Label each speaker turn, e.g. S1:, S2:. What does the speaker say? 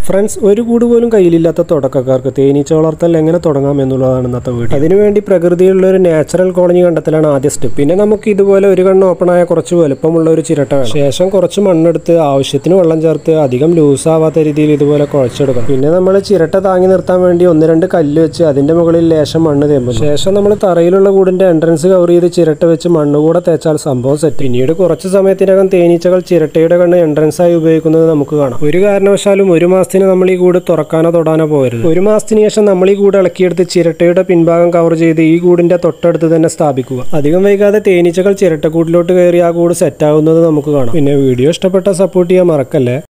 S1: friends ഒരു കൂട് പോലും കയ്യിലില്ലാത്ത തുടക്കക്കാർക്ക് തേനീച്ച വളർത്തൽ എങ്ങനെ തുടങ്ങാം എന്നുള്ളതാണ് ഇന്നത്തെ വീഡിയോ അതിനുവേണ്ടി പ്രകൃതിയുള്ള ഒരു നാച്ചുറൽ കോളനി കണ്ടെത്തലാണ് ആദ്യ സ്റ്റെപ്പ് പിന്നെ നമുക്ക് ഇതുപോലെ ഒരു കണ്ണ് ഓപ്പൺ ആയ കുറച്ച് വലുപ്പമുള്ള ഒരു ചിരട്ട വേണം ശേഷം കുറച്ച് മണ്ണെടുത്ത് ആവശ്യത്തിന് വെള്ളം ചേർത്ത് അധികം ലൂസ് ആവാത്ത രീതിയിൽ ഇതുപോലെ കുഴച്ചെടുക്കണം പിന്നെ നമ്മൾ ചിരട്ട താങ്ങി നിർത്താൻ വേണ്ടി ഒന്ന് രണ്ട് കല്ല് വെച്ച് അതിന്റെ മുകളിൽ ലേശം മണ്ണ് തേമ്പും ശേഷം നമ്മൾ തറയിലുള്ള കൂടിന്റെ എൻട്രൻസ് കവർ ചെയ്ത് ചിരട്ട വെച്ച് മണ്ണ് കൂടെ തേച്ചാൽ സംഭവം സെറ്റ് പിന്നീട് കുറച്ച് സമയത്തിനകം തേനീച്ചകൾ ചിരട്ടയുടെ കണ്ണ് എൻട്രൻസ് ആയി ഉപയോഗിക്കുന്നത് നമുക്ക് കാണാം ഒരു കാരണവശാലും ഒരു മാസത്തിന് നമ്മൾ ഈ കൂട് തുറക്കാനോ തൊടാനോ പോകരുത് ഒരു മാസത്തിന് ശേഷം നമ്മൾ ഈ കൂട് ഇളക്കിയെടുത്ത് ചിരട്ടയുടെ പിൻഭാഗം കവർ ചെയ്ത് ഈ കൂടിന്റെ തൊട്ടടുത്ത് തന്നെ സ്ഥാപിക്കുക അധികം വൈകാതെ തേനീച്ചകൾ ചിരട്ടക്കൂട്ടിലോട്ട് കയറി ആ കൂട് സെറ്റ് ആവുന്നത് നമുക്ക് കാണാം പിന്നെ വീഡിയോ ഇഷ്ടപ്പെട്ട സപ്പോർട്ട് ചെയ്യാൻ മറക്കല്ലേ